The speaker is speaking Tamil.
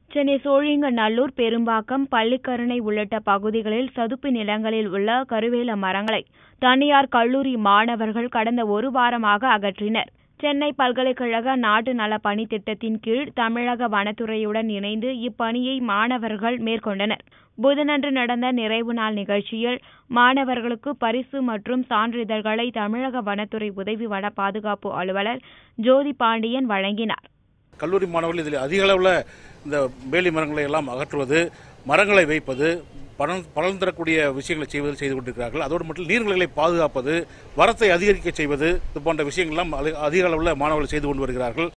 சென்னை சோழிங்கநல்லூர் பெரும்பாக்கம் பள்ளிக்கரணை உள்ளிட்ட பகுதிகளில் சதுப்பு நிலங்களில் உள்ள கருவேல மரங்களை தனியார் கல்லூரி மாணவர்கள் கடந்த ஒரு வாரமாக அகற்றினர் சென்னை பல்கலைக்கழக நாட்டு நல பணி திட்டத்தின் கீழ் தமிழக வனத்துறையுடன் இணைந்து இப்பணியை மாணவர்கள் மேற்கொண்டனர் புதனன்று நடந்த நிறைவு நாள் நிகழ்ச்சியில் மாணவர்களுக்கு பரிசு மற்றும் சான்றிதழ்களை தமிழக வனத்துறை உதவி வன பாதுகாப்பு அலுவலர் ஜோதி பாண்டியன் வழங்கினார் கல்லூரி மாணவர்கள் இதில் அதிக அளவில் இந்த வேலி மரங்களை எல்லாம் அகற்றுவது மரங்களை வைப்பது பலன் பலன் தரக்கூடிய விஷயங்களை செய்வது செய்து கொண்டிருக்கிறார்கள் அதோடு மட்டும் நீர்நிலைகளை பாதுகாப்பது வரத்தை அதிகரிக்க செய்வது இது போன்ற விஷயங்கள் எல்லாம் அதிக அளவில் மாணவர்கள் செய்து கொண்டு வருகிறார்கள்